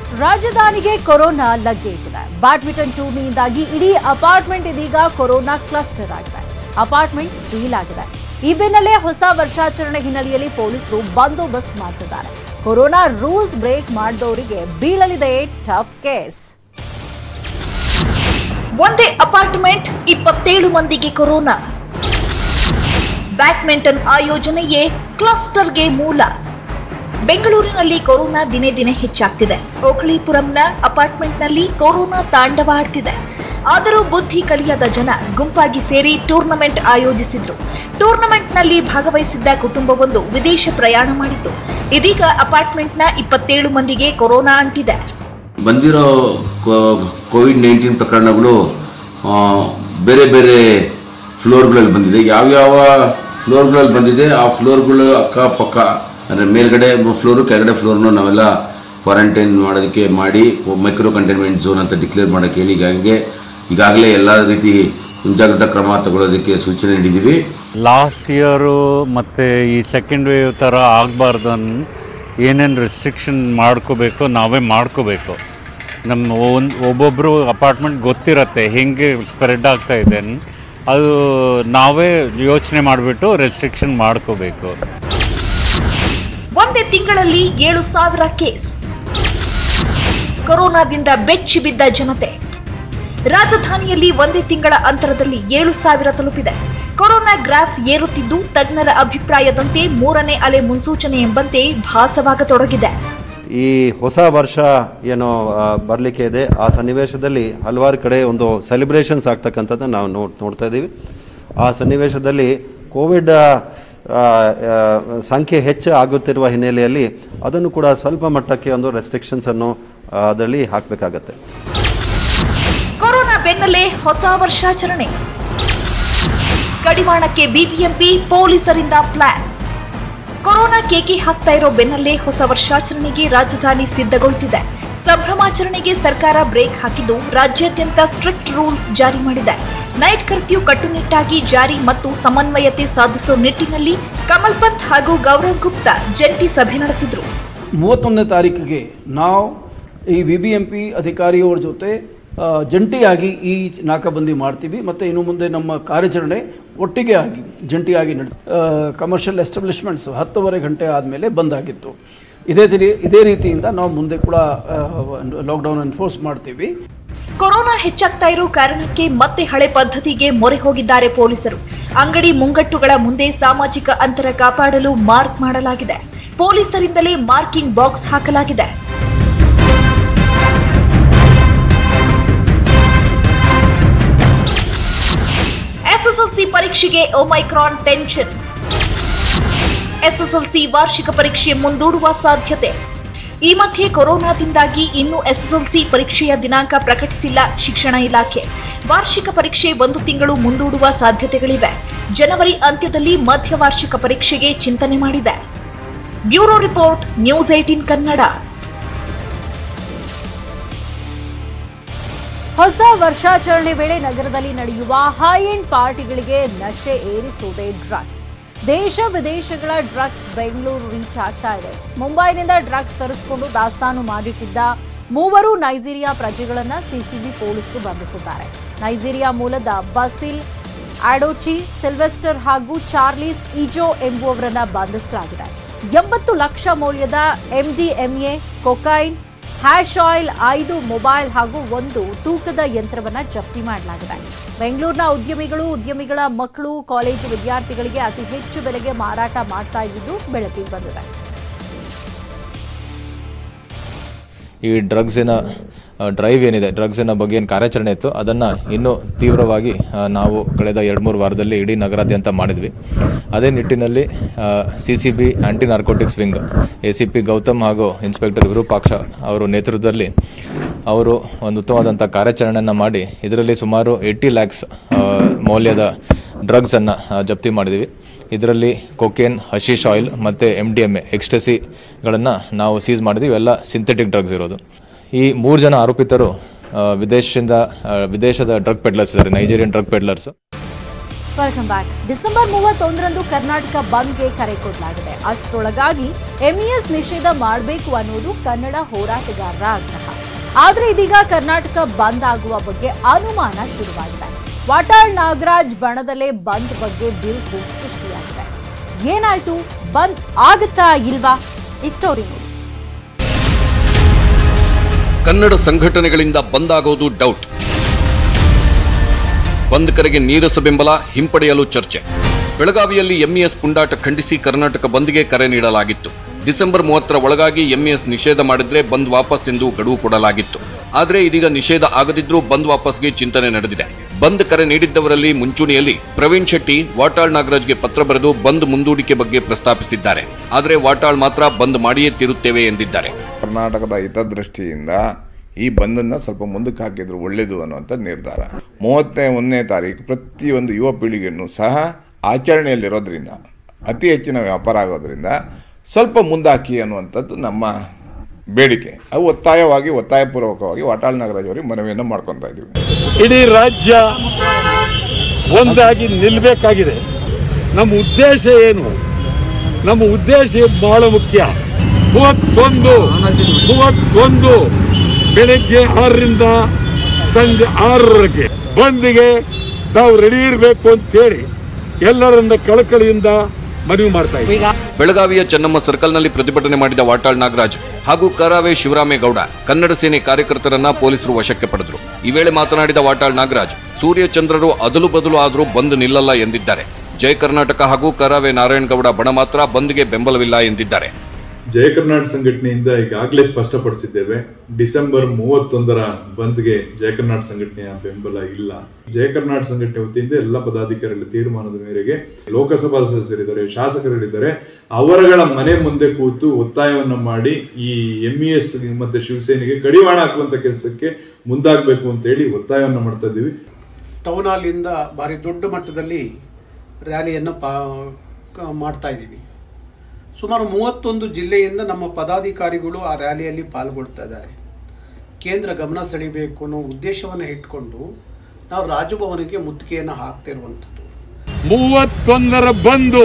ರಾಜಧಾನಿಗೆ corona ಲಗ್ಗೆ ಇಟ್ಟಿದೆ badminton ಟೂರ್ನಿಯಿಂದಾಗಿ ಇಡೀ ಅಪಾರ್ಟ್ಮೆಂಟ್ ಇದೀಗ ಕೊರೋನಾ ಕ್ಲಸ್ಟರ್ ಆಗಿದೆ ಅಪಾರ್ಟ್ಮೆಂಟ್ ಸೀಲ್ ಆಗಿದೆ ಈ ಬೆನ್ನಲ್ಲೇ ಹೊಸ ವರ್ಷಾಚರಣೆ ಹಿನ್ನೆಲೆಯಲ್ಲಿ ಪೊಲೀಸರು ಬಂದೋಬಸ್ತ್ ಮಾಡ್ತಿದ್ದಾರೆ ಕೊರೋನಾ ರೂಲ್ಸ್ ಬ್ರೇಕ್ ಮಾಡಿದವರಿಗೆ ಬೀಳಲಿದೆ ಟಫ್ ಕೇಸ್ ಒಂದೇ ಅಪಾರ್ಟ್ಮೆಂಟ್ ಇಪ್ಪತ್ತೇಳು ಮಂದಿಗೆ ಕೊರೋನಾ ಬ್ಯಾಡ್ಮಿಂಟನ್ ಆಯೋಜನೆಯೇ ಕ್ಲಸ್ಟರ್ಗೆ ಮೂಲ ಬೆಂಗಳೂರಿನಲ್ಲಿ ಕೊರೋನಾ ದಿನೇ ದಿನೇ ಹೆಚ್ಚಾಗ್ತಿದೆ ಓಕಳಿಪುರಂನ ಅಪಾರ್ಟ್ಮೆಂಟ್ನಲ್ಲಿ ಕೊರೋನಾ ತಾಂಡವಾಡ್ತಿದೆ ಆದರೂ ಬುದ್ಧಿ ಕಲಿಯದ ಜನ ಗುಂಪಾಗಿ ಸೇರಿ ಟೂರ್ನಮೆಂಟ್ ಆಯೋಜಿಸಿದ್ರು ಟೂರ್ನಮೆಂಟ್ನಲ್ಲಿ ಭಾಗವಹಿಸಿದ್ದ ಕುಟುಂಬವೊಂದು ವಿದೇಶ ಪ್ರಯಾಣ ಮಾಡಿತ್ತು ಇದೀಗ ಅಪಾರ್ಟ್ಮೆಂಟ್ನ ಇಪ್ಪತ್ತೇಳು ಮಂದಿಗೆ ಕೊರೋನಾ ಅಂಟಿದೆ ಬಂದಿರೋ ಕೋವಿಡ್ ನೈನ್ಟೀನ್ ಪ್ರಕರಣಗಳು ಆ, ಬೇರೆ ಬೇರೆ ಫ್ಲೋರ್ಗಳಲ್ಲಿ ಬಂದಿದೆ ಯಾವ್ಯಾವ ಫ್ಲೋರ್ಗಳಲ್ಲಿ ಬಂದಿದೆ ಆ ಫ್ಲೋರ್ಗಳು ಅಕ್ಕಪಕ್ಕ ಅಂದರೆ ಮೇಲ್ಗಡೆ ಫ್ಲೋರು ಕೆಳಗಡೆ ಫ್ಲೋರ್ನು ನಾವೆಲ್ಲ ಕ್ವಾರಂಟೈನ್ ಮಾಡೋದಕ್ಕೆ ಮಾಡಿ ಮೈಕ್ರೋ ಕಂಟೈನ್ಮೆಂಟ್ ಝೋನ್ ಅಂತ ಡಿಕ್ಲೇರ್ ಮಾಡೋಕ್ಕೆ ಹೇಳಿ ಈಗಾಗಲೇ ಈಗಾಗಲೇ ಎಲ್ಲ ರೀತಿ ಮುಂಜಾಗ್ರತಾ ಕ್ರಮ ತಗೊಳ್ಳೋದಕ್ಕೆ ಸೂಚನೆ ನೀಡಿದ್ದೀವಿ ಲಾಸ್ಟ್ ಇಯರು ಮತ್ತು ಈ ಸೆಕೆಂಡ್ ವೇವ್ ಥರ ಆಗಬಾರ್ದು ಏನೇನು ರೆಸ್ಟ್ರಿಕ್ಷನ್ ಮಾಡ್ಕೋಬೇಕು ನಾವೇ ಮಾಡ್ಕೋಬೇಕು ನಮ್ಮ ಒಂದು ಒಬ್ಬೊಬ್ಬರು ಅಪಾರ್ಟ್ಮೆಂಟ್ ಗೊತ್ತಿರತ್ತೆ ಹೆಂಗೆ ಸ್ಪ್ರೆಡ್ ಆಗ್ತಾ ಇದೆ ಅನ್- ಅದು ನಾವೇ ಯೋಚನೆ ಮಾಡಿಬಿಟ್ಟು ರೆಸ್ಟ್ರಿಕ್ಷನ್ ಮಾಡ್ಕೋಬೇಕು ಒಂದೇ ತಿಂಗಳಲ್ಲಿ ಏಳು ಸಾವಿರ ಕೇಸ್ ಕೊರೋನಾದಿಂದ ಬೆಚ್ಚಿ ಬಿದ್ದ ಜನತೆ ರಾಜಧಾನಿಯಲ್ಲಿ ಒಂದೇ ತಿಂಗಳ ಅಂತರದಲ್ಲಿ ಏಳು ಸಾವಿರ ತಲುಪಿದೆ ಕೊರೋನಾ ಗ್ರಾಫ್ ಏರುತ್ತಿದ್ದು ತಜ್ಞರ ಅಭಿಪ್ರಾಯದಂತೆ ಮೂರನೇ ಅಲೆ ಮುನ್ಸೂಚನೆ ಎಂಬಂತೆ ಭಾಸವಾಗತೊಡಗಿದೆ ಈ ಹೊಸ ವರ್ಷ ಏನೋ ಬರಲಿಕ್ಕೆ ಇದೆ ಆ ಸನ್ನಿವೇಶದಲ್ಲಿ ಹಲವಾರು ಕಡೆ ಒಂದು ಸೆಲೆಬ್ರೇಷನ್ಸ್ ಆಗ್ತಕ್ಕಂಥದ್ದನ್ನು ನಾವು ನೋಡ್ ನೋಡ್ತಾ ಇದ್ದೀವಿ ಆ ಸನ್ನಿವೇಶದಲ್ಲಿ ಕೋವಿಡ್ ಆ, ಆ, ಸಂಖ್ಯೆ ಹೆಚ್ಚು ಆಗುತ್ತಿರುವ ಹಿನ್ನೆಲೆಯಲ್ಲಿ ಅದನ್ನು ಕೂಡ ಸ್ವಲ್ಪ ಮಟ್ಟಕ್ಕೆ ಒಂದು ರೆಸ್ಟ್ರಿಕ್ಷನ್ಸನ್ನು ಅದರಲ್ಲಿ ಹಾಕಬೇಕಾಗತ್ತೆ ಕೊರೋನಾ ಬೆನ್ನಲ್ಲೇ ಹೊಸ ವರ್ಷಾಚರಣೆ ಕಡಿವಾಣಕ್ಕೆ ಬಿಬಿಎಂಪಿ ಪೊಲೀಸರಿಂದ ಪ್ಲಾನ್ ಕೊರೋನಾ ಕೇಕೆ ಹಾಕ್ತಾ ಇರೋ ಬೆನ್ನಲ್ಲೇ ಹೊಸ ವರ್ಷಾಚರಣೆಗೆ ರಾಜಧಾನಿ ಸಿದ್ಧಗೊಳ್ತಿದೆ ಸಂಭ್ರಮಾಚರಣೆಗೆ ಸರ್ಕಾರ ಬ್ರೇಕ್ ಹಾಕಿದ್ದು ರಾಜ್ಯಾದ್ಯಂತ ಸ್ಟ್ರಿಕ್ಟ್ ರೂಲ್ಸ್ ಜಾರಿ ಮಾಡಿದೆ ನೈಟ್ ಕರ್ಫ್ಯೂ ಕಟ್ಟುನಿಟ್ಟಾಗಿ ಜಾರಿ ಮತ್ತು ಸಮನ್ವಯತೆ ಸಾಧಿಸೋ ನಿಟ್ಟಿನಲ್ಲಿ ಕಮಲ್ ಪಂತ್ ಹಾಗೂ ಗೌರವ್ ಗುಪ್ತಾ ಜಂಟಿ ಸಭೆ ನಡೆಸಿದ್ರು ಮೂವತ್ತೊಂದನೇ ತಾರೀಕಿಗೆ ನಾವು ಈ ವಿ ಬಿ ಎಂ ಪಿ ಅಧಿಕಾರಿಯವರ ಜೊತೆ ಆ, ಜಂಟಿಯಾಗಿ ಈ ನಾಕಾಬಂದಿ ಮಾಡ್ತೀವಿ ಮತ್ತು ಇನ್ನು ಮುಂದೆ ನಮ್ಮ ಕಾರ್ಯಾಚರಣೆ ಒಟ್ಟಿಗೆ ಆಗಿ ಜಂಟಿಯಾಗಿ ನಡೆ ಕಮರ್ಷಿಯಲ್ ಎಸ್ಟಾಬ್ಲಿಷ್ಮೆಂಟ್ಸ್ ಹತ್ತುವರೆ ಗಂಟೆ ಆದಮೇಲೆ ಬಂದಾಗಿತ್ತು ಇದೇ ತಿರಿ ಇದೇ ರೀತಿಯಿಂದ ನಾವು ಮುಂದೆ ಕೂಡ ಲಾಕ್ಡೌನ್ ಎನ್ಫೋರ್ಸ್ ಮಾಡ್ತೀವಿ ಕೊರೋನಾ ಹೆಚ್ಚಾಗ್ತಾ ಇರೋ ಕಾರಣಕ್ಕೆ ಮತ್ತೆ ಹಳೆ ಪದ್ಧತಿಗೆ ಮೊರೆ ಹೋಗಿದ್ದಾರೆ ಪೊಲೀಸರು ಅಂಗಡಿ ಮುಂಗಟ್ಟುಗಳ ಮುಂದೆ ಸಾಮಾಜಿಕ ಅಂತರ ಕಾಪಾಡಲು ಮಾರ್ಕ್ ಮಾಡಲಾಗಿದೆ ಪೊಲೀಸರಿಂದಲೇ ಮಾರ್ಕಿಂಗ್ ಬಾಕ್ಸ್ ಹಾಕಲಾಗಿದೆ ಎಸ್ಎಸ್ಎಲ್ಸಿ ಪರೀಕ್ಷೆಗೆ ಒಮೈಕ್ರಾನ್ ಟೆನ್ಷನ್ ಎಸ್ಎಸ್ಎಲ್ಸಿ ವಾರ್ಷಿಕ ಪರೀಕ್ಷೆ ಮುಂದೂಡುವ ಸಾಧ್ಯತೆ ಈ ಮಧ್ಯೆ ಕೊರೋನಾದಿಂದಾಗಿ ಇನ್ನೂ ಎಸ್ಎಸ್ಎಲ್ಸಿ ಪರೀಕ್ಷೆಯ ದಿನಾಂಕ ಪ್ರಕಟಿಸಿಲ್ಲ ಶಿಕ್ಷಣ ಇಲಾಖೆ ವಾರ್ಷಿಕ ಪರೀಕ್ಷೆ ಒಂದು ತಿಂಗಳು ಮುಂದೂಡುವ ಸಾಧ್ಯತೆಗಳಿವೆ ಜನವರಿ ಅಂತ್ಯದಲ್ಲಿ ಮಧ್ಯ ವಾರ್ಷಿಕ ಪರೀಕ್ಷೆಗೆ ಚಿಂತನೆ ಮಾಡಿದೆ bureau report news eighteen Kannada ಹೊಸ ವರ್ಷಾಚರಣೆ ವೇಳೆ ನಗರದಲ್ಲಿ ನಡೆಯುವ ಹೈ ಎಂಡ್ ಪಾರ್ಟಿಗಳಿಗೆ ನಶೆ ಏರಿಸುವುದೇ ಡ್ರಗ್ಸ್ ದೇಶ ವಿದೇಶಗಳ ಡ್ರಗ್ಸ್ ಬೆಂಗಳೂರು ರೀಚ್ ಆಗ್ತಾ ಇದೆ ಮುಂಬೈನಿಂದ ಡ್ರಗ್ಸ್ ತರಿಸಿಕೊಂಡು ದಾಸ್ತಾನು ಮಾಡಿಟ್ಟಿದ್ದ ಮೂವರು ನೈಜೀರಿಯಾ ಪ್ರಜೆಗಳನ್ನ ಸಿಸಿಬಿ ಪೊಲೀಸರು ಬಂಧಿಸಿದ್ದಾರೆ ನೈಜೀರಿಯಾ ಮೂಲದ ಬಸಿಲ್ ಆಡೋಚಿ ಸಿಲ್ವೆಸ್ಟರ್ ಹಾಗೂ ಚಾರ್ಲಿಸ್ ಇಜೋ ಎಂಬುವವರನ್ನ ಬಂಧಿಸಲಾಗಿದೆ ಎಂಬತ್ತು ಲಕ್ಷ ಮೌಲ್ಯದ ಎಂಡಿಎಂಎ ಕೊಕೈನ್ ಹ್ಯಾಶ್ ಆಯಿಲ್ ಐದು ಮೊಬೈಲ್ ಹಾಗೂ ಒಂದು ತೂಕದ ಯಂತ್ರವನ್ನ ಜಪ್ತಿ ಮಾಡಲಾಗಿದೆ ಬೆಂಗಳೂರಿನ ಉದ್ಯಮಿಗಳು ಉದ್ಯಮಿಗಳ ಮಕ್ಕಳು ಕಾಲೇಜು ವಿದ್ಯಾರ್ಥಿಗಳಿಗೆ ಅತಿ ಹೆಚ್ಚು ಬೆಲೆಗೆ ಮಾರಾಟ ಮಾಡ್ತಾ ಇದ್ದಿದ್ದು ಬೆಳಕಿಗೆ ಬಂದಿದೆ ಈ ಡ್ರಗ್ಸಿನ ಡ್ರೈವ್ ಏನಿದೆ ಡ್ರಗ್ಸಿನ ಬಗ್ಗೆ ಏನು ಕಾರ್ಯಾಚರಣೆ ಇತ್ತು ಅದನ್ನು ಇನ್ನೂ ತೀವ್ರವಾಗಿ ಆ, ನಾವು ಕಳೆದ ಎರಡು ಮೂರು ವಾರದಲ್ಲಿ ಇಡೀ ನಗರಾದ್ಯಂತ ಮಾಡಿದ್ವಿ ಅದೇ ನಿಟ್ಟಿನಲ್ಲಿ C C B anti narcotics wing A C P Gautam ಹಾಗೂ ಇನ್ಸ್ಪೆಕ್ಟರ್ ವಿರೂಪಾಕ್ಷ ಅವರ ನೇತೃತ್ವದಲ್ಲಿ ಅವರು ಒಂದು ಉತ್ತಮವಾದಂಥ ಕಾರ್ಯಾಚರಣೆಯನ್ನು ಮಾಡಿ ಇದರಲ್ಲಿ ಸುಮಾರು ಏಯ್ಟಿ ಲ್ಯಾಕ್ಸ್ ಮೌಲ್ಯದ ಡ್ರಗ್ಸನ್ನು ಜಪ್ತಿ ಮಾಡಿದ್ವಿ ಇದರಲ್ಲಿ ಕೊಕೇನ್ ಹಶೀಶ್ ಆಯಿಲ್ ಮತ್ತು ಎಮ್ ಡಿ ಎಮ್ ಎ ಎಕ್ಸ್ಟಸಿಗಳನ್ನು ನಾವು ಸೀಸ್ ಮಾಡಿದ್ವಿ ಇವೆಲ್ಲ ಸಿಂಥೆಟಿಕ್ ಡ್ರಗ್ಸ್ ಇರೋದು ಈ ಮೂರು ಜನ ಆರೋಪಿತರು ಆ, ವಿದೇಶದಿಂದ ಆ, ವಿದೇಶದ ಡ್ರಗ್ ಪೆಡ್ಲರ್ಸ್ ಇದ್ದಾರೆ Nigerian drug peddlers welcome back December ಮೂವತ್ತೊಂದರಂದು ಕರ್ನಾಟಕ ಬಂದ್ಗೆ ಕರೆ ಕೊಡಲಾಗಿದೆ ಅಷ್ಟರೊಳಗಾಗಿ ಎಂಇಎಸ್ ನಿಷೇಧ ಮಾಡಬೇಕು ಅನ್ನೋದು ಕನ್ನಡ ಹೋರಾಟಗಾರರ ಆಗ್ರಹ ಆದ್ರೆ ಇದೀಗ ಕರ್ನಾಟಕ ಬಂದ್ ಆಗುವ ಬಗ್ಗೆ ಅನುಮಾನ ಶುರುವಾಗಿದೆ ವಾಟಾಳ್ ನಾಗರಾಜ್ ಬಣದಲ್ಲೇ ಬಂದ್ ಬಗ್ಗೆ ಬಿರುಕು ಸೃಷ್ಟಿಯಾಗಿದೆ ಏನಾಯ್ತು ಬಂದ್ ಆಗುತ್ತಾ ಇಲ್ವಾ ಈ ಸ್ಟೋರಿ ನೋಡಿ ಕನ್ನಡ ಸಂಘಟನೆಗಳಿಂದ ಬಂದಾಗೋದು ಡೌಟ್ ಬಂದ್ ಕರೆಗೆ ನೀರಸ ಬೆಂಬಲ ಹಿಂಪಡೆಯಲು ಚರ್ಚೆ ಬೆಳಗಾವಿಯಲ್ಲಿ ಎಂಇಎಸ್ ಪುಂಡಾಟ ಖಂಡಿಸಿ ಕರ್ನಾಟಕ ಬಂದ್ಗೆ ಕರೆ ನೀಡಲಾಗಿತ್ತು ಡಿಸೆಂಬರ್ ಮೂವತ್ತರ ಒಳಗಾಗಿ ಎಂಇಎಸ್ ನಿಷೇಧ ಮಾಡಿದ್ರೆ ಬಂದ್ ವಾಪಸ್ ಎಂದು ಗಡುವು ಕೊಡಲಾಗಿತ್ತು ಆದರೆ ಇದೀಗ ನಿಷೇಧ ಆಗದಿದ್ರೂ ಬಂದ್ ವಾಪಸ್ಗೆ ಚಿಂತನೆ ನಡೆದಿದೆ ಬಂದ್ ಕರೆ ನೀಡಿದ್ದವರಲ್ಲಿ ಮುಂಚೂಣಿಯಲ್ಲಿ ಪ್ರವೀಣ್ ಶೆಟ್ಟಿ ವಾಟಾಳ್ ನಾಗರಾಜ್ಗೆ ಪತ್ರ ಬರೆದು ಬಂದ್ ಮುಂದೂಡಿಕೆ ಬಗ್ಗೆ ಪ್ರಸ್ತಾಪಿಸಿದ್ದಾರೆ ಆದರೆ ವಾಟಾಳ್ ಮಾತ್ರ ಬಂದ್ ಮಾಡಿಯೇ ತೀರುತ್ತೇವೆ ಎಂದಿದ್ದಾರೆ ಕರ್ನಾಟಕದ ಹಿತದೃಷ್ಟಿಯಿಂದ ಈ ಬಂದನ್ನು ಸ್ವಲ್ಪ ಮುಂದಕ್ಕೆ ಹಾಕಿದ್ರು ಒಳ್ಳೆಯದು ಅನ್ನುವಂಥ ನಿರ್ಧಾರ ಮೂವತ್ತನೇ ಒಂದನೇ ತಾರೀಕು ಪ್ರತಿಯೊಂದು ಯುವ ಪೀಳಿಗೆಯನ್ನು ಸಹ ಆಚರಣೆಯಲ್ಲಿರೋದ್ರಿಂದ ಅತಿ ಹೆಚ್ಚಿನ ವ್ಯಾಪಾರ ಆಗೋದ್ರಿಂದ ಸ್ವಲ್ಪ ಮುಂದಾಕಿ ಅನ್ನುವಂಥದ್ದು ನಮ್ಮ ಬೇಡಿಕೆ ಅದು ಒತ್ತಾಯವಾಗಿ ಒತ್ತಾಯಪೂರ್ವಕವಾಗಿ ವಾಟಾಳ್ ನಾಗರಾಜ್ ಅವರಿಗೆ ಮನವಿಯನ್ನು ಮಾಡ್ಕೊತಾ ಇದ್ದೀವಿ ಇಡೀ ರಾಜ್ಯ ಒಂದಾಗಿ ನಿಲ್ಲಬೇಕಾಗಿದೆ ನಮ್ಮ ಉದ್ದೇಶ ಏನು ನಮ್ಮ ಉದ್ದೇಶ ಬಹಳ ಮುಖ್ಯ ಮೂವತ್ತೊಂದು ಮೂವತ್ತೊಂದು ಬೆಳಗ್ಗೆ ಆರರಿಂದ ಸಂಜೆ ಆರರವರೆಗೆ ಬಂದಿಗೆ ತಾವು ರೆಡಿ ಇರಬೇಕು ಅಂತೇಳಿ ಎಲ್ಲರಿಂದ ಕಳಕಳಿಯಿಂದ ಮನವಿ ಮಾಡ್ತಾ ಇದ್ದೀವಿ ಬೆಳಗಾವಿಯ ಚೆನ್ನಮ್ಮ ಸರ್ಕಲ್ನಲ್ಲಿ ಪ್ರತಿಭಟನೆ ಮಾಡಿದ ವಾಟಾಳ್ ನಾಗರಾಜ್ ಹಾಗೂ ಕರಾವೆ ಶಿವರಾಮೇಗೌಡ ಕನ್ನಡ ಸೇನೆ ಕಾರ್ಯಕರ್ತರನ್ನ ಪೊಲೀಸರು ವಶಕ್ಕೆ ಪಡೆದರು ಈ ವೇಳೆ ಮಾತನಾಡಿದ ವಾಟಾಳ್ ನಾಗರಾಜ್ ಸೂರ್ಯಚಂದ್ರರು ಅದಲು ಬದಲು ಆದರೂ ಬಂದ್ ನಿಲ್ಲಲ್ಲ ಎಂದಿದ್ದಾರೆ ಜಯ ಕರ್ನಾಟಕ ಹಾಗೂ ಕರಾವೆ ನಾರಾಯಣಗೌಡ ಬಣ ಮಾತ್ರ ಬಂದ್ಗೆ ಬೆಂಬಲವಿಲ್ಲ ಎಂದಿದ್ದಾರೆ ಜಯ ಕರ್ನಾಟಕ ಸಂಘಟನೆಯಿಂದ ಈಗಾಗಲೇ ಸ್ಪಷ್ಟಪಡಿಸಿದ್ದೇವೆ ಡಿಸೆಂಬರ್ ಮೂವತ್ತೊಂದರ ಬಂದ್ಗೆ ಜಯ ಕರ್ನಾಟಕ ಸಂಘಟನೆಯ ಬೆಂಬಲ ಇಲ್ಲ ಜಯ ಕರ್ನಾಟಕ ಸಂಘಟನೆ ವತಿಯಿಂದ ಎಲ್ಲ ಪದಾಧಿಕಾರಿಗಳ ತೀರ್ಮಾನದ ಮೇರೆಗೆ ಲೋಕಸಭಾ ಸದಸ್ಯರಿದ್ದಾರೆ ಶಾಸಕರಿದ್ದಾರೆ ಅವರಗಳ ಮನೆ ಮುಂದೆ ಕೂತು ಒತ್ತಾಯವನ್ನ ಮಾಡಿ ಈ ಎಂಇಎಸ್ ಮತ್ತೆ ಶಿವಸೇನೆಗೆ ಕಡಿವಾಣ ಹಾಕುವಂತ ಕೆಲಸಕ್ಕೆ ಮುಂದಾಗಬೇಕು ಅಂತ ಹೇಳಿ ಒತ್ತಾಯವನ್ನ ಮಾಡ್ತಾ ಇದ್ದೀವಿ ಟೌನ್ ಹಾಲಿಂದ ಭಾರಿ ದೊಡ್ಡ ಮಟ್ಟದಲ್ಲಿ ರ್ಯಾಲಿಯನ್ನು ಪಾ ಕ- ಮಾಡ್ತಾ ಇದ್ದೀವಿ ಸುಮಾರು ಮೂವತ್ತೊಂದು ಜಿಲ್ಲೆಯಿಂದ ನಮ್ಮ ಪದಾಧಿಕಾರಿಗಳು ಆ ರ್ಯಾಲಿಯಲ್ಲಿ ಪಾಲ್ಗೊಳ್ತಾ ಇದ್ದಾರೆ ಕೇಂದ್ರ ಗಮನ ಸೆಳೆಯಬೇಕು ಅನ್ನೋ ಉದ್ದೇಶವನ್ನು ಇಟ್ಕೊಂಡು ನಾವು ರಾಜಭವನಕ್ಕೆ ಮುತ್ತಿಗೆಯನ್ನು ಹಾಕ್ತಿರುವಂಥದ್ದು ಮೂವತ್ತೊಂದರ ಬಂದು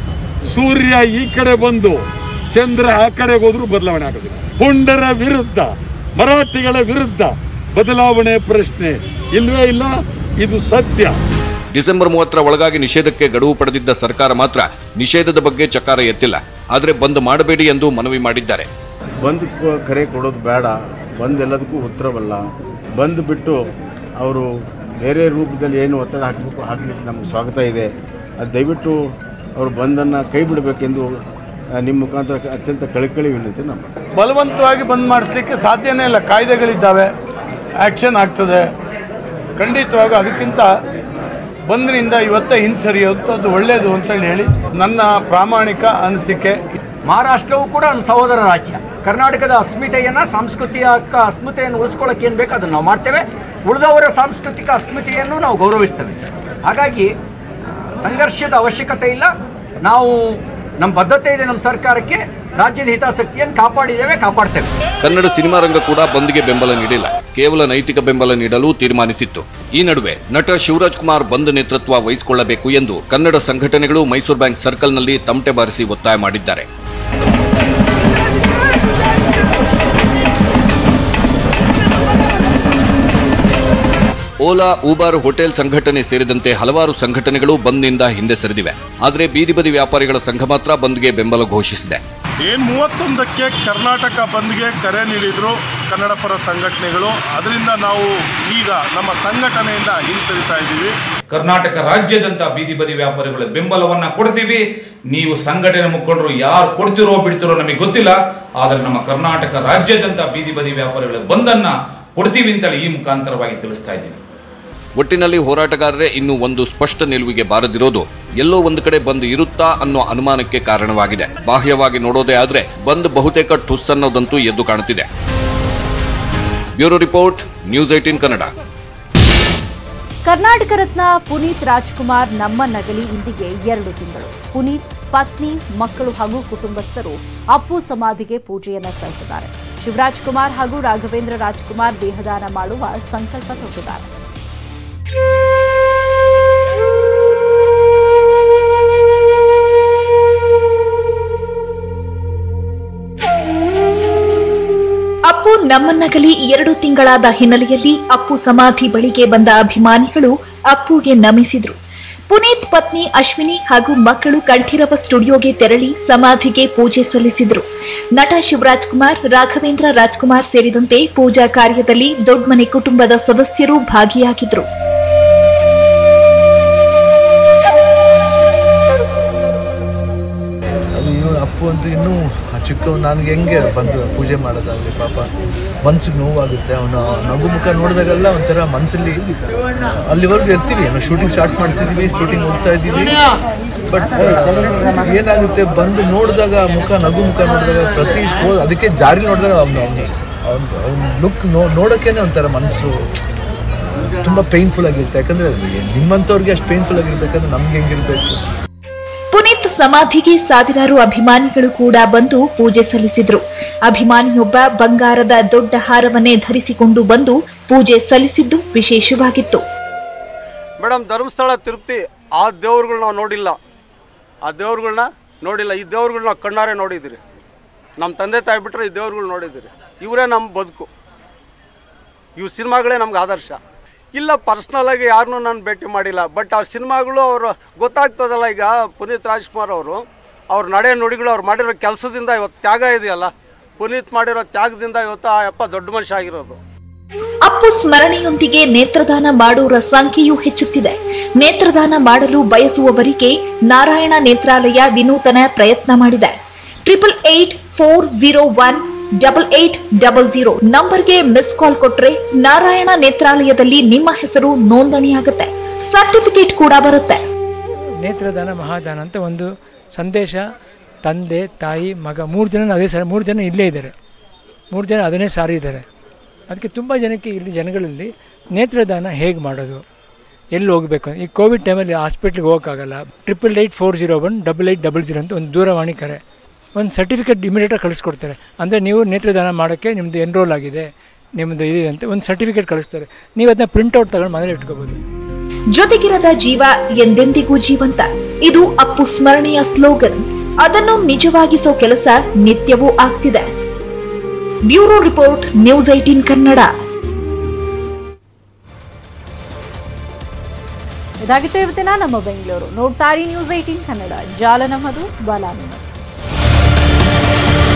ಸೂರ್ಯ ಈ ಕಡೆ ಬಂದು ಚಂದ್ರ ಆ ಕಡೆಗೆ ಹೋದ್ರೂ ಬದಲಾವಣೆ ಆಗೋದಿಲ್ಲ ಪುಂಡರ ವಿರುದ್ಧ ಮರಾಠಿಗಳ ವಿರುದ್ಧ ಬದಲಾವಣೆ ಪ್ರಶ್ನೆ ಇಲ್ವೇ ಇಲ್ಲ ಇದು ಸತ್ಯ ಡಿಸೆಂಬರ್ ಮೂವತ್ತರ ಒಳಗಾಗಿ ನಿಷೇಧಕ್ಕೆ ಗಡುವು ಪಡೆದಿದ್ದ ಸರ್ಕಾರ ಮಾತ್ರ ನಿಷೇಧದ ಬಗ್ಗೆ ಚಕಾರ ಎತ್ತಿಲ್ಲ ಆದರೆ ಬಂದ್ ಮಾಡಬೇಡಿ ಎಂದು ಮನವಿ ಮಾಡಿದ್ದಾರೆ ಬಂದ್ ಕ- ಕರೆ ಕೊಡೋದು ಬೇಡ ಬಂದ್ ಎಲ್ಲದಕ್ಕೂ ಉತ್ತರವಲ್ಲ ಬಂದ್ ಬಿಟ್ಟು ಅವರು ಬೇರೆ ರೂಪದಲ್ಲಿ ಏನು ಒತ್ತಡ ಹಾಕಬೇಕು ಹಾಕಲಿಕ್ಕೆ ನಮಗೆ ಸ್ವಾಗತ ಇದೆ ಅದು ದಯವಿಟ್ಟು ಅವರು ಬಂದನ್ನು ಕೈ ಬಿಡಬೇಕೆಂದು ಆ, ನಿಮ್ಮ ಮುಖಾಂತರ ಅತ್ಯಂತ ಕಳಕಳಿ ವಿನಂತಿ ನಮ್ಮ ಬಲವಂತವಾಗಿ ಬಂದ್ ಮಾಡಿಸ್ಲಿಕ್ಕೆ ಸಾಧ್ಯನೇ ಇಲ್ಲ ಕಾಯ್ದೆಗಳಿದ್ದಾವೆ ಆ್ಯಕ್ಷನ್ ಆಗ್ತದೆ ಖಂಡಿತವಾಗಿ ಅದಕ್ಕಿಂತ ಬಂದ್ರಿಂದ ಇವತ್ತೇ ಹಿಂಸರಿಯುವಂಥದ್ದು ಒಳ್ಳೆಯದು ಅಂತೇಳಿ ಹೇಳಿ ನನ್ನ ಪ್ರಾಮಾಣಿಕ ಅನಿಸಿಕೆ ಮಹಾರಾಷ್ಟ್ರವು ಕೂಡ ನಮ್ಮ ಸಹೋದರ ರಾಜ್ಯ ಕರ್ನಾಟಕದ ಅಸ್ಮಿತೆಯನ್ನ ಸಾಂಸ್ಕೃತಿಕ ಅಸ್ಮಿತೆಯನ್ನು ಉಳಿಸ್ಕೊಳ್ಳೋಕೆ ಏನು ಬೇಕು ಅದನ್ನು ನಾವು ಮಾಡ್ತೇವೆ ಉಳಿದವರ ಸಾಂಸ್ಕೃತಿಕ ಅಸ್ಮಿತೆಯನ್ನು ನಾವು ಗೌರವಿಸ್ತೇವೆ ಹಾಗಾಗಿ ಸಂಘರ್ಷದ ಅವಶ್ಯಕತೆ ಇಲ್ಲ ನಾವು ನಮ್ಮ ಬದ್ಧತೆ ಇದೆ ನಮ್ಮ ಸರ್ಕಾರಕ್ಕೆ ರಾಜ್ಯದ ಹಿತಾಸಕ್ತಿಯನ್ನು ಕಾಪಾಡಿದ್ದೇವೆ ಕಾಪಾಡ್ತೇವೆ ಕನ್ನಡ ಸಿನಿಮಾ ರಂಗ ಕೂಡ ಬಂದ್ಗೆ ಬೆಂಬಲ ನೀಡಿಲ್ಲ ಕೇವಲ ನೈತಿಕ ಬೆಂಬಲ ನೀಡಲು ತೀರ್ಮಾನಿಸಿತ್ತು ಈ ನಡುವೆ ನಟ ಶಿವರಾಜ್ ಕುಮಾರ್ ಬಂದ್ ನೇತೃತ್ವ ವಹಿಸಿಕೊಳ್ಳಬೇಕು ಎಂದು ಕನ್ನಡ ಸಂಘಟನೆಗಳು ಮೈಸೂರು ಬ್ಯಾಂಕ್ ಸರ್ಕಲ್ನಲ್ಲಿ ತಮಟೆ ಬಾರಿಸಿ ಒತ್ತಾಯ ಮಾಡಿದ್ದಾರೆ ಓಲಾ ಊಬರ್ ಹೋಟೆಲ್ ಸಂಘಟನೆ ಸೇರಿದಂತೆ ಹಲವಾರು ಸಂಘಟನೆಗಳು ಬಂದ್ನಿಂದ ಹಿಂದೆ ಸರಿದಿವೆ ಆದರೆ ಬೀದಿ ಬದಿ ವ್ಯಾಪಾರಿಗಳ ಸಂಘ ಮಾತ್ರ ಬಂದ್ಗೆ ಬೆಂಬಲ ಘೋಷಿಸಿದೆ ಏನು ಮೂವತ್ತೊಂದಕ್ಕೆ ಕರ್ನಾಟಕ ಬಂದ್ಗೆ ಕರೆ ನೀಡಿದ್ರು ಕನ್ನಡ ಪರ ಸಂಘಟನೆಗಳು ಅದರಿಂದ ನಾವು ಈಗ ನಮ್ಮ ಸಂಘಟನೆಯಿಂದ ಹಿಂಸರಿತಾ ಇದ್ದೀವಿ ಕರ್ನಾಟಕ ರಾಜ್ಯದಂತ ಬೀದಿ ಬದಿ ವ್ಯಾಪಾರಿಗಳ ಬೆಂಬಲವನ್ನ ಕೊಡ್ತೀವಿ ನೀವು ಸಂಘಟನೆ ಮುಖಂಡರು ಯಾರು ಕೊಡ್ತಿರೋ ಬಿಡ್ತಿರೋ ನಮಗೆ ಗೊತ್ತಿಲ್ಲ ಆದರೆ ನಮ್ಮ ಕರ್ನಾಟಕ ರಾಜ್ಯದಂತ ಬೀದಿ ಬದಿ ವ್ಯಾಪಾರಿಗಳ ಬಂದನ್ನ ಕೊಡ್ತೀವಿ ಅಂತೇಳಿ ಈ ಮುಖಾಂತರವಾಗಿ ತಿಳಿಸ್ತಾ ಇದ್ದೀನಿ ಒಟ್ಟಿನಲ್ಲಿ ಹೋರಾಟಗಾರರೇ ಇನ್ನು ಒಂದು ಸ್ಪಷ್ಟ ನಿಲುವಿಗೆ ಬಾರದಿರೋದು ಎಲ್ಲೋ ಒಂದು ಕಡೆ ಬಂದ್ ಇರುತ್ತಾ ಅನ್ನೋ ಅನುಮಾನಕ್ಕೆ ಕಾರಣವಾಗಿದೆ ಬಾಹ್ಯವಾಗಿ ನೋಡೋದೇ ಆದ್ರೆ ಬಂದ್ ಬಹುತೇಕ ಠುಸ್ ಅನ್ನೋದಂತೂ ಎದ್ದು ಕಾಣುತ್ತಿದೆ bureau report news eighteen Kannada Karnataka Ratna Puneeth Rajkumar ನಮ್ಮ ನಗಲಿ ಇಂದಿಗೆ ಎರಡು ತಿಂಗಳು ಪುನೀತ್ ಪತ್ನಿ ಮಕ್ಕಳು ಹಾಗೂ ಕುಟುಂಬಸ್ಥರು ಅಪ್ಪು ಸಮಾಧಿಗೆ ಪೂಜೆಯನ್ನ ಸಲ್ಲಿಸಿದ್ದಾರೆ ಶಿವರಾಜ್ ಕುಮಾರ್ ಹಾಗೂ ರಾಘವೇಂದ್ರ ರಾಜ್ಕುಮಾರ್ ದೇಹದಾನ ಮಾಡುವ ಸಂಕಲ್ಪ ತೊಟ್ಟಿದ್ದಾರೆ ಅಪ್ಪು ನಮ್ಮನ್ನಗಲಿ ಎರಡು ತಿಂಗಳಾದ ಹಿನ್ನೆಲೆಯಲ್ಲಿ ಅಪ್ಪು ಸಮಾಧಿ ಬಳಿಗೆ ಬಂದ ಅಭಿಮಾನಿಗಳು ಅಪ್ಪುಗೆ ನಮಿಸಿದ್ರು ಪುನೀತ್ ಪತ್ನಿ ಅಶ್ವಿನಿ ಹಾಗೂ ಮಕ್ಕಳು ಕಂಠೀರವ ಸ್ಟುಡಿಯೋಗೆ ತೆರಳಿ ಸಮಾಧಿಗೆ ಪೂಜೆ ಸಲ್ಲಿಸಿದ್ರು ನಟ ಶಿವರಾಜ್ ಕುಮಾರ್ ರಾಘವೇಂದ್ರ ರಾಜ್ಕುಮಾರ್ ಸೇರಿದಂತೆ ಪೂಜಾ ಕಾರ್ಯದಲ್ಲಿ ದೊಡ್ಮನೆ ಕುಟುಂಬದ ಸದಸ್ಯರು ಭಾಗಿಯಾಗಿದ್ರು ಅದು ಇನ್ನು ಅಪ್ಪು ಅಂತೂ ಇನ್ನೂ ಚಿಕ್ಕವ್ ನನಗೆ ಹೆಂಗೆ ಬಂದು ಪೂಜೆ ಮಾಡೋದಾಗಲಿ ಪಾಪ ಮನ್ಸಿಗೆ ನೋವಾಗುತ್ತೆ ಅವನ ನಗು ಮುಖ ನೋಡಿದಾಗೆಲ್ಲ ಒಂಥರ ಮನಸ್ಸಲ್ಲಿ ಅಲ್ಲಿವರೆಗೂ ಇರ್ತೀವಿ ನಾವು ಶೂಟಿಂಗ್ ಸ್ಟಾರ್ಟ್ ಮಾಡ್ತಿದ್ದೀವಿ ಶೂಟಿಂಗ್ ಹೋಗ್ತಾ ಇದ್ದೀವಿ ಬಟ್ ಏನಾಗುತ್ತೆ ಬಂದು ನೋಡಿದಾಗ ಮುಖ ನಗು ಮುಖ ನೋಡಿದಾಗ ಪ್ರತಿ ಪೋ ಅದಕ್ಕೆ ಜಾರಿ ನೋಡಿದಾಗ ಅವ್ನು ಅವ್ನು ಅವ್ನ ಲುಕ್ ನೋ ನೋಡೋಕ್ಕೇನೆ ಒಂಥರ ಮನಸ್ಸು ತುಂಬ ಪೇನ್ಫುಲ್ ಆಗಿರುತ್ತೆ ಯಾಕಂದರೆ ನಿಮ್ಮಂಥವ್ರಿಗೆ ಅಷ್ಟು ಪೇನ್ಫುಲ್ ಆಗಿರ್ಬೇಕಂದ್ರೆ ನಮ್ಗೆ ಹೆಂಗಿರ್ಬೇಕು ಪುನೀತ್ ಸಮಾಧಿಗೆ ಸಾವಿರಾರು ಅಭಿಮಾನಿಗಳು ಕೂಡ ಬಂದು ಪೂಜೆ ಸಲ್ಲಿಸಿದ್ರು ಅಭಿಮಾನಿಯೊಬ್ಬ ಬಂಗಾರದ ದೊಡ್ಡ ಹಾರವನ್ನೇ ಧರಿಸಿಕೊಂಡು ಬಂದು ಪೂಜೆ ಸಲ್ಲಿಸಿದ್ದು ವಿಶೇಷವಾಗಿತ್ತು ಮೇಡಮ್ ಧರ್ಮಸ್ಥಳ ತಿರುಪತಿ ಆ ದೇವ್ರುಗಳು ನಾವು ನೋಡಿಲ್ಲ ಆ ದೇವ್ರುಗಳ್ನ ನೋಡಿಲ್ಲ ಈ ದೇವ್ರುಗಳು ನಾವು ಕಣ್ಣಾರೆ ನೋಡಿದ್ದೀರಿ ನಮ್ಮ ತಂದೆ ತಾಯಿ ಬಿಟ್ಟರೆ ಈ ದೇವ್ರುಗಳು ನೋಡಿದ್ದೀರಿ ಇವರೇ ನಮ್ಮ ಬದುಕು ಇವು ಸಿನಿಮಾಗಳೇ ನಮ್ಗೆ ಆದರ್ಶ ಇಲ್ಲ ಪರ್ಸ್ನಲ್ ಆಗಿ ಯಾರನ್ನೂ ನಾನು ಭೇಟಿ ಮಾಡಿಲ್ಲ ಬಟ್ ಆ ಸಿನಿಮಾಗಳು ಅವರು ಗೊತ್ತಾಗ್ತದಲ್ಲ ಈಗ ಪುನೀತ್ ರಾಜ್ಕುಮಾರ್ ಅವರು ಅವ್ರ ನಡೆ ನುಡಿಗಳು ಅವ್ರು ಮಾಡಿರೋ ಕೆಲಸದಿಂದ ಇವತ್ತು ತ್ಯಾಗ ಇದೆಯಲ್ಲ ಪುನೀತ್ ಮಾಡಿರೋ ತ್ಯಾಗದಿಂದ ಇವತ್ತು ಆ ಯಪ್ಪ ದೊಡ್ಡ ಮನುಷ್ಯ ಆಗಿರೋದು ಅಪ್ಪು ಸ್ಮರಣೆಯೊಂದಿಗೆ ನೇತ್ರದಾನ ಮಾಡುವರ ಸಂಖ್ಯೆಯೂ ಹೆಚ್ಚುತ್ತಿದೆ ನೇತ್ರದಾನ ಮಾಡಲು ಬಯಸುವವರಿಗೆ ನಾರಾಯಣ ನೇತ್ರಾಲಯ ವಿನೂತನ ಪ್ರಯತ್ನ ಮಾಡಿದೆ triple eight four zero one double eight double zero ನಂಬರ್ಗೆ ಮಿಸ್ ಕಾಲ್ ಕೊಟ್ರೆ ನಾರಾಯಣ ನೇತ್ರಾಲಯದಲ್ಲಿ ನಿಮ್ಮ ಹೆಸರು ನೋಂದಣಿಯಾಗುತ್ತೆ ಸರ್ಟಿಫಿಕೇಟ್ ಕೂಡ ಬರುತ್ತೆ ನೇತ್ರದಾನ ಮಹಾದಾನ ಅಂತ ಒಂದು ಸಂದೇಶ ತಂದೆ ತಾಯಿ ಮಗ ಮೂರು ಜನ ಅದೇ ಸರ್ ಮೂರು ಜನ ಇಲ್ಲೇ ಇದ್ದಾರೆ ಮೂರು ಜನ ಅದನ್ನೇ ಸಾರಿದ್ದಾರೆ ಅದಕ್ಕೆ ತುಂಬ ಜನಕ್ಕೆ ಇಲ್ಲಿ ಜನಗಳಲ್ಲಿ ನೇತ್ರದಾನ ಹೇಗೆ ಮಾಡೋದು ಎಲ್ಲಿ ಹೋಗಬೇಕು ಈ ಕೋವಿಡ್ ಟೈಮಲ್ಲಿ ಹಾಸ್ಪಿಟ್ಲಿಗೆ ಹೋಗೋಕ್ಕಾಗಲ್ಲ triple eight four zero one double eight double zero ಅಂತ ಒಂದು ದೂರವಾಣಿ ಕರೆ ಒಂದು ಸರ್ಟಿಫಿಕೇಟ್ ಇಮಿಡಿಯೇಟಾಗಿ ಕಳಿಸ್ಕೊಡ್ತಾರೆ ಅಂದರೆ ನೀವು ನೇತ್ರದಾನ ಮಾಡೋಕ್ಕೆ ನಿಮ್ಮದು ಎನ್ರೋಲ್ ಆಗಿದೆ ನಿಮ್ಮದು ಇದಿದೆ ಅಂತ ಒಂದು ಸರ್ಟಿಫಿಕೇಟ್ ಕಳಿಸ್ತಾರೆ ನೀವು ಅದನ್ನ ಪ್ರಿಂಟ್ಔಟ್ ತಗೊಂಡು ಮನೇಲಿ ಇಟ್ಕೋಬೋದು ಜೊತೆಗಿರದ ಜೀವ ಎಂದೆಂದಿಗೂ ಜೀವಂತ ಇದು ಅಪ್ಪು ಸ್ಮರಣೆಯ ಸ್ಲೋಗನ್ ಅದನ್ನು ನಿಜವಾಗಿಸೋ ಕೆಲಸ ನಿತ್ಯವೂ ಆಗ್ತಿದೆ bureau report news eighteen Kannada ಇದಾಗಿತ್ತು ಇವತ್ತಿನ ನಮ್ಮ ಬೆಂಗಳೂರು ನೋಡ್ತಾರಿ ನ್ಯೂಸ್ ಏಟೀನ್ ಕನ್ನಡ ಜಾಲ ನಮ್ಮದು ಬಲ ನಿಮ್ಮದು